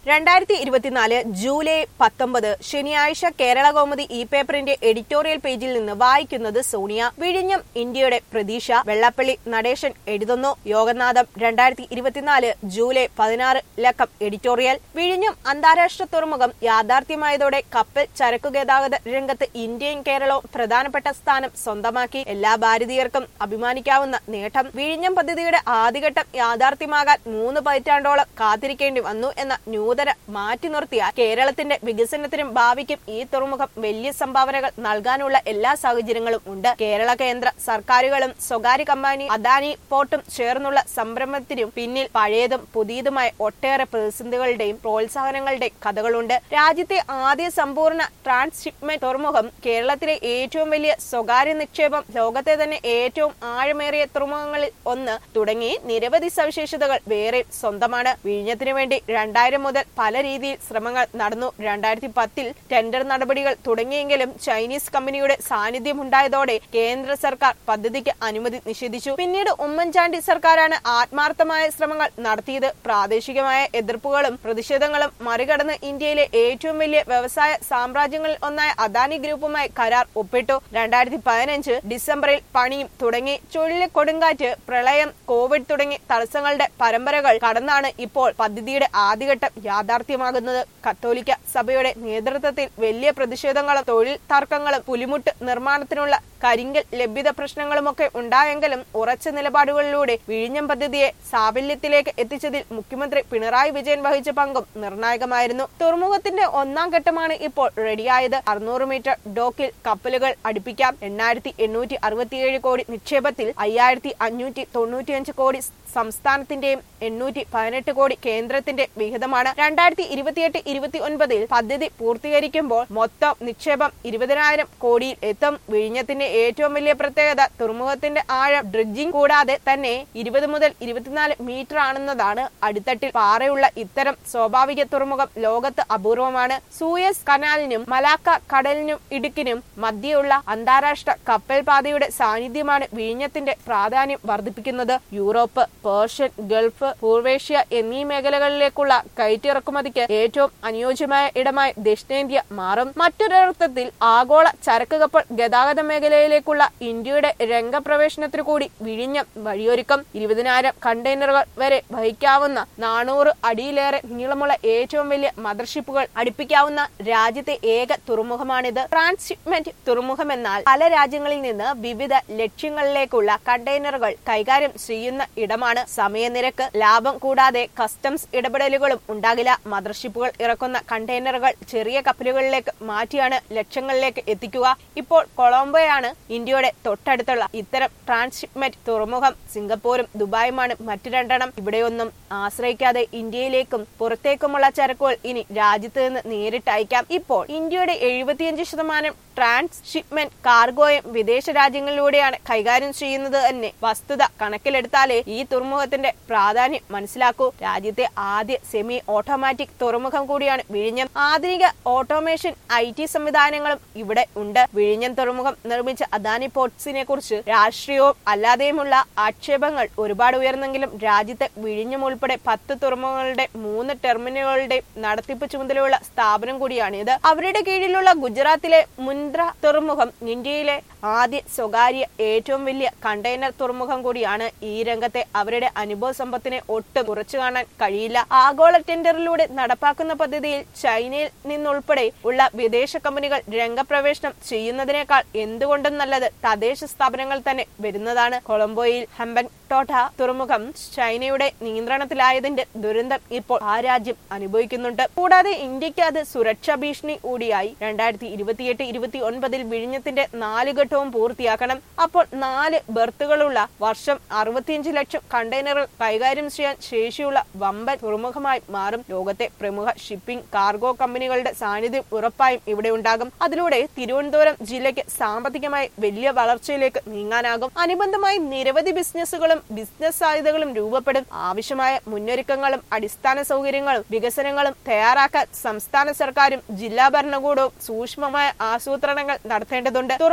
രണ്ടായിരത്തി ഇരുപത്തിനാല് ജൂലൈ പത്തൊമ്പത് ശനിയാഴ്ച കേരള കൗമുദി ഇ പേപ്പറിന്റെ എഡിറ്റോറിയൽ പേജിൽ നിന്ന് വായിക്കുന്നത് സോണിയ വിഴിഞ്ഞം ഇന്ത്യയുടെ പ്രതീക്ഷ വെള്ളാപ്പള്ളി നടേശൻ എഴുതുന്നു യോഗനാഥം രണ്ടായിരത്തി ഇരുപത്തിനാല് ജൂലൈ പതിനാറ് ലക്കം എഡിറ്റോറിയൽ വിഴിഞ്ഞം അന്താരാഷ്ട്ര തുറമുഖം യാഥാർത്ഥ്യമായതോടെ കപ്പൽ ചരക്കു ഗതാഗത രംഗത്ത് ഇന്ത്യയും കേരളവും പ്രധാനപ്പെട്ട സ്ഥാനം സ്വന്തമാക്കി എല്ലാ ഭാരതീയർക്കും അഭിമാനിക്കാവുന്ന നേട്ടം വിഴിഞ്ഞം പദ്ധതിയുടെ ആദ്യഘട്ടം യാഥാർത്ഥ്യമാകാൻ മൂന്ന് പതിറ്റാണ്ടോളം കാത്തിരിക്കേണ്ടി വന്നു എന്ന നൂതന മാറ്റി നിർത്തിയാൽ കേരളത്തിന്റെ വികസനത്തിനും ഭാവിക്കും ഈ തുറമുഖം വലിയ സംഭാവനകൾ നൽകാനുള്ള എല്ലാ സാഹചര്യങ്ങളും ഉണ്ട് കേരള കേന്ദ്ര സർക്കാരുകളും സ്വകാര്യ കമ്പനി അദാനി പോർട്ടും ചേർന്നുള്ള സംരംഭത്തിനും പിന്നിൽ പഴയതും പുതിയതുമായ ഒട്ടേറെ പ്രതിസന്ധികളുടെയും പ്രോത്സാഹനങ്ങളുടെയും കഥകളുണ്ട് രാജ്യത്തെ ആദ്യ സമ്പൂർണ്ണ ട്രാൻസ്ഷിപ്മെന്റ് തുറമുഖം കേരളത്തിലെ ഏറ്റവും വലിയ സ്വകാര്യ നിക്ഷേപം ലോകത്തെ തന്നെ ഏറ്റവും ആഴമേറിയ തുറമുഖങ്ങളിൽ ഒന്ന് തുടങ്ങി നിരവധി സവിശേഷതകൾ വേറെ സ്വന്തമാണ് വിഴിഞ്ഞത്തിനു വേണ്ടി രണ്ടായിരം മുതൽ പല രീതിയിൽ ശ്രമങ്ങൾ നടന്നു രണ്ടായിരത്തി പത്തിൽ ടെൻഡർ നടപടികൾ തുടങ്ങിയെങ്കിലും ചൈനീസ് കമ്പനിയുടെ സാന്നിധ്യമുണ്ടായതോടെ കേന്ദ്ര സർക്കാർ പദ്ധതിക്ക് അനുമതി നിഷേധിച്ചു പിന്നീട് ഉമ്മൻചാണ്ടി സർക്കാരാണ് ആത്മാർത്ഥമായ ശ്രമങ്ങൾ നടത്തിയത് പ്രാദേശികമായ എതിർപ്പുകളും പ്രതിഷേധങ്ങളും മറികടന്ന് ഇന്ത്യയിലെ ഏറ്റവും വലിയ വ്യവസായ സാമ്രാജ്യങ്ങളിൽ ഒന്നായ അദാനി ഗ്രൂപ്പുമായി കരാർ ഒപ്പിട്ടു രണ്ടായിരത്തി പതിനഞ്ച് ഡിസംബറിൽ പണിയും തുടങ്ങി ചുഴലി കൊടുങ്കാറ്റ് പ്രളയം കോവിഡ് തുടങ്ങി തടസ്സങ്ങളുടെ പരമ്പരകൾ കടന്നാണ് ഇപ്പോൾ പദ്ധതിയുടെ ആദ്യഘട്ടം യാഥാർത്ഥ്യമാകുന്നത് കത്തോലിക്ക സഭയുടെ നേതൃത്വത്തിൽ വലിയ പ്രതിഷേധങ്ങളും തൊഴിൽ തർക്കങ്ങളും പുലിമുട്ട് നിർമ്മാണത്തിനുള്ള കരിങ്കൽ ലഭ്യത പ്രശ്നങ്ങളുമൊക്കെ ഉണ്ടായെങ്കിലും ഉറച്ച നിലപാടുകളിലൂടെ വിഴിഞ്ഞം പദ്ധതിയെ സാഫല്യത്തിലേക്ക് എത്തിച്ചതിൽ മുഖ്യമന്ത്രി പിണറായി വിജയൻ വഹിച്ച പങ്കും നിർണായകമായിരുന്നു തുറമുഖത്തിന്റെ ഒന്നാം ഘട്ടമാണ് ഇപ്പോൾ റെഡിയായത് അറുന്നൂറ് മീറ്റർ ഡോക്കിൽ കപ്പലുകൾ അടുപ്പിക്കാം എണ്ണായിരത്തി എണ്ണൂറ്റി അറുപത്തിയേഴ് കോടി നിക്ഷേപത്തിൽ അയ്യായിരത്തി അഞ്ഞൂറ്റി തൊണ്ണൂറ്റിയഞ്ച് കോടി സംസ്ഥാനത്തിന്റെയും എണ്ണൂറ്റി പതിനെട്ട് കോടി കേന്ദ്രത്തിന്റെ വിഹിതമാണ് രണ്ടായിരത്തി ഇരുപത്തിയെട്ട് ഇരുപത്തി ഒൻപതിൽ പദ്ധതി പൂർത്തീകരിക്കുമ്പോൾ മൊത്തം നിക്ഷേപം ഇരുപതിനായിരം കോടിയിൽ എത്തും വിഴിഞ്ഞത്തിന്റെ ഏറ്റവും വലിയ പ്രത്യേകത തുറമുഖത്തിന്റെ ആഴം ഡ്രിഡ്ജിംഗ് കൂടാതെ തന്നെ ഇരുപത് മുതൽ ഇരുപത്തിനാല് മീറ്റർ ആണെന്നതാണ് അടിത്തട്ടിൽ പാറയുള്ള ഇത്തരം സ്വാഭാവിക തുറമുഖം ലോകത്ത് അപൂർവമാണ് സൂയസ് കനാലിനും മലാക്ക കടലിനും ഇടുക്കിനും മധ്യയുള്ള അന്താരാഷ്ട്ര കപ്പൽ പാതയുടെ സാന്നിധ്യമാണ് വിഴിഞ്ഞത്തിന്റെ പ്രാധാന്യം വർദ്ധിപ്പിക്കുന്നത് യൂറോപ്പ് പേർഷ്യൻ ഗൾഫ് പൂർവേഷ്യ എന്നീ മേഖലകളിലേക്കുള്ള കയറ്റിറക്കുമതിക്ക് ഏറ്റവും അനുയോജ്യമായ ഇടമായി ദക്ഷിണേന്ത്യ മാറും മറ്റൊരർത്ഥത്തിൽ ആഗോള ചരക്ക് കപ്പൽ ഗതാഗത മേഖലയിലേക്കുള്ള ഇന്ത്യയുടെ രംഗപ്രവേശനത്തിനു കൂടി വിഴിഞ്ഞം വഴിയൊരുക്കും ഇരുപതിനായിരം കണ്ടെയ്നറുകൾ വരെ വഹിക്കാവുന്ന നാനൂറ് അടിയിലേറെ നീളമുള്ള ഏറ്റവും വലിയ മദർഷിപ്പുകൾ അടുപ്പിക്കാവുന്ന രാജ്യത്തെ ഏക തുറമുഖമാണിത് ട്രാൻസ്ഷിപ്മെന്റ് തുറമുഖമെന്നാൽ പല രാജ്യങ്ങളിൽ നിന്ന് വിവിധ ലക്ഷ്യങ്ങളിലേക്കുള്ള കണ്ടെയ്നറുകൾ കൈകാര്യം ചെയ്യുന്ന ഇടമാണ് സമയനിരക്ക് ലാഭം കൂടാതെ കസ്റ്റംസ് ഇടപെടലുകളും ഉണ്ടാകില്ല മദർഷിപ്പുകൾ ഇറക്കുന്ന കണ്ടെയ്നറുകൾ ചെറിയ കപ്പലുകളിലേക്ക് മാറ്റിയാണ് ലക്ഷ്യങ്ങളിലേക്ക് എത്തിക്കുക ഇപ്പോൾ കൊളംബോയാണ് ഇന്ത്യയുടെ തൊട്ടടുത്തുള്ള ഇത്തരം ട്രാൻസ്ഷിപ്മെന്റ് തുറമുഖം സിംഗപ്പൂരും ദുബായുമാണ് മറ്റു രണ്ടെണ്ണം ഇവിടെയൊന്നും ആശ്രയിക്കാതെ ഇന്ത്യയിലേക്കും പുറത്തേക്കുമുള്ള ചരക്കുകൾ ഇനി രാജ്യത്ത് നിന്ന് നേരിട്ട് അയക്കാം ഇപ്പോൾ ഇന്ത്യയുടെ എഴുപത്തിയഞ്ച് ശതമാനം ട്രാൻസ്ഷിപ്മെന്റ് കാർഗോയും വിദേശ രാജ്യങ്ങളിലൂടെയാണ് കൈകാര്യം ചെയ്യുന്നത് തന്നെ വസ്തുത കണക്കിലെടുത്താലേ ഈ തുറമുഖത്തിന്റെ പ്രാധാന്യം മനസ്സിലാക്കൂ രാജ്യത്തെ ആദ്യ സെമി ഓട്ടോമാറ്റിക് തുറമുഖം കൂടിയാണ് വിഴിഞ്ഞം ആധുനിക ഓട്ടോമേഷൻ ഐ ടി സംവിധാനങ്ങളും ഇവിടെ ഉണ്ട് വിഴിഞ്ഞം തുറമുഖം നിർമ്മിച്ച അദാനി പോർട്സിനെ കുറിച്ച് രാഷ്ട്രീയവും അല്ലാതെയുമുള്ള ആക്ഷേപങ്ങൾ ഒരുപാട് ഉയർന്നെങ്കിലും രാജ്യത്തെ വിഴിഞ്ഞം ഉൾപ്പെടെ പത്ത് തുറമുഖങ്ങളുടെ മൂന്ന് ടെർമിനലുകളുടെ നടത്തിപ്പ് ചുമതലയുള്ള സ്ഥാപനം കൂടിയാണിത് അവരുടെ കീഴിലുള്ള ഗുജറാത്തിലെ മുന്ദ്ര തുറമുഖം ഇന്ത്യയിലെ ആദ്യ സ്വകാര്യ ഏറ്റവും വലിയ കണ്ടെയ്നർ തുറമുഖം കൂടിയാണ് ഈ രംഗത്തെ അവരുടെ അനുഭവ സമ്പത്തിനെ ഒട്ടും കുറച്ചു കാണാൻ കഴിയില്ല ആഗോള ടെൻഡറിലൂടെ നടപ്പാക്കുന്ന പദ്ധതിയിൽ ചൈനയിൽ നിന്നുൾപ്പെടെ ഉള്ള വിദേശ കമ്പനികൾ രംഗപ്രവേശനം ചെയ്യുന്നതിനേക്കാൾ എന്തുകൊണ്ടും നല്ലത് തദ്ദേശ സ്ഥാപനങ്ങൾ തന്നെ വരുന്നതാണ് കൊളംബോയിൽ ഹംബൻ ടോട്ട തുറമുഖം ചൈനയുടെ നിയന്ത്രണത്തിലായതിന്റെ ദുരന്തം ഇപ്പോൾ ആ രാജ്യം അനുഭവിക്കുന്നുണ്ട് കൂടാതെ ഇന്ത്യക്ക് അത് സുരക്ഷാ ഭീഷണി കൂടിയായി രണ്ടായിരത്തി ഇരുപത്തിയെട്ട് ഇരുപത്തി ഒൻപതിൽ വിഴിഞ്ഞത്തിന്റെ നാല് ഘട്ടവും പൂർത്തിയാക്കണം അപ്പോൾ നാല് ബർത്തുകളുള്ള വർഷം അറുപത്തിയഞ്ച് ലക്ഷം കണ്ടെയ്നറുകൾ കൈകാര്യം ചെയ്യാൻ ശേഷിയുള്ള വമ്പൻ തുറമുഖമായി മാറും ലോകത്തെ പ്രമുഖ ഷിപ്പിംഗ് കാർഗോ കമ്പനികളുടെ സാന്നിധ്യം ഉറപ്പായും ഇവിടെ ഉണ്ടാകും അതിലൂടെ തിരുവനന്തപുരം ജില്ലയ്ക്ക് സാമ്പത്തികമായി വലിയ വളർച്ചയിലേക്ക് നീങ്ങാനാകും അനുബന്ധമായി നിരവധി ബിസിനസ്സുകളും ബിസിനസ് സാധ്യതകളും രൂപപ്പെടും ആവശ്യമായ മുന്നൊരുക്കങ്ങളും അടിസ്ഥാന സൗകര്യങ്ങളും വികസനങ്ങളും തയ്യാറാക്കാൻ സംസ്ഥാന സർക്കാരും ജില്ലാ ഭരണകൂടവും സൂക്ഷ്മമായ ആസൂത്രണങ്ങൾ നടത്തേണ്ടതുണ്ട് തുറമുഖത്തേക്ക്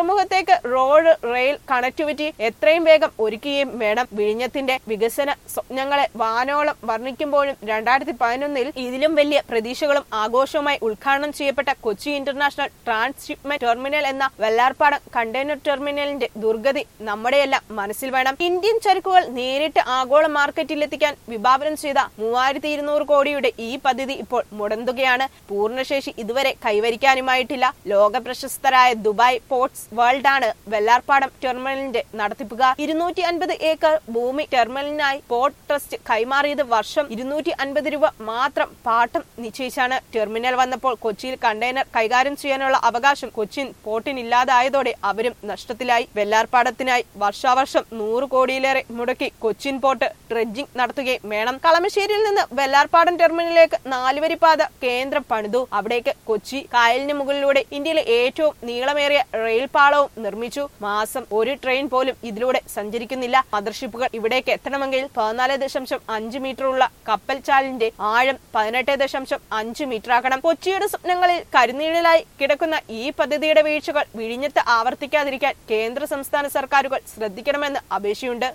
വിഴിഞ്ഞത്തേക്ക് റോഡ് റെയിൽ കണക്ടിവിറ്റി എത്രയും വേഗം ഒരുക്കുകയും വേണം വിഴിഞ്ഞത്തിന്റെ വികസന സ്വപ്നങ്ങളെ വാനോളം വർണ്ണിക്കുമ്പോഴും രണ്ടായിരത്തി പതിനൊന്നിൽ ഇതിലും വലിയ പ്രതീക്ഷകളും ആഘോഷവുമായി ഉദ്ഘാടനം ചെയ്യപ്പെട്ട കൊച്ചി ഇന്റർനാഷണൽ ട്രാൻസ്ഷിപ്മെന്റ് ടെർമിനൽ എന്ന വെള്ളാർപ്പാടം കണ്ടെയ്നർ ടെർമിനലിന്റെ ദുർഗതി നമ്മുടെയെല്ലാം മനസ്സിൽ വേണം ഇന്ത്യൻ ചരക്കുകൾ നേരിട്ട് ആഗോള മാർക്കറ്റിലെത്തിക്കാൻ വിഭാവനം ചെയ്ത മൂവായിരത്തി ഇരുന്നൂറ് കോടിയുടെ ഈ പദ്ധതി ഇപ്പോൾ മുടന്തുകയാണ് പൂർണ്ണശേഷി ഇതുവരെ കൈവരിക്കാനുമായിട്ടില്ല ലോക പ്രശസ്തരായ ദുബായ് പോർട്സ് വേൾഡ് ആണ് വെള്ളാർപ്പാടം ടെർമിനലിന്റെ നടത്തിപ്പുകാർ ഇരുന്നൂറ്റി അൻപത് ഏക്കർ ഭൂമി ടെർമിനലിനായി പോർട്ട് ട്രസ്റ്റ് കൈമാറിയത് വർഷം ഇരുന്നൂറ്റി അൻപത് രൂപ മാത്രം പാട്ടം നിശ്ചയിച്ചാണ് ടെർമിനൽ വന്നപ്പോൾ കൊച്ചിയിൽ കണ്ടെയ്നർ കൈകാര്യം ചെയ്യാനുള്ള അവകാശം കൊച്ചിൻ പോർട്ടിനില്ലാതായതോടെ അവരും നഷ്ടത്തിലായി വെള്ളാർപ്പാടത്തിനായി വർഷാവർഷം നൂറ് കോടിയിലേറെ മുടക്കി കൊച്ചിൻ പോർട്ട് ഡ്രഡ്ജിംഗ് നടത്തുകയും വേണം കളമശ്ശേരിയിൽ നിന്ന് വെള്ളാർപ്പാടം ടെർമിനലിലേക്ക് നാലുവരിപ്പാത കേന്ദ്രം പണിതു അവിടേക്ക് കൊച്ചി കായലിന് മുകളിലൂടെ ഇന്ത്യയിലെ ഏറ്റവും നീളമേറിയ റെയിൽ പാളവും നിർമ്മിച്ചു മാസം ഒരു ട്രെയിൻ പോലും ഇതിലൂടെ സഞ്ചരിക്കുന്നില്ല മദർഷിപ്പുകൾ ഇവിടേക്ക് എത്തണമെങ്കിൽ പതിനാല് ദശാംശം അഞ്ച് മീറ്ററുള്ള കപ്പൽ ചാലിന്റെ ആഴം പതിനെട്ട് ദശാംശം അഞ്ച് മീറ്റർ ആകണം കൊച്ചിയുടെ സ്വപ്നങ്ങളിൽ കരുനീഴലായി കിടക്കുന്ന ഈ പദ്ധതിയുടെ വീഴ്ചകൾ വിഴിഞ്ഞത്ത് ആവർത്തിക്കാതിരിക്കാൻ കേന്ദ്ര സംസ്ഥാന സർക്കാരുകൾ ശ്രദ്ധിക്കണമെന്ന് അപേക്ഷയുണ്ട്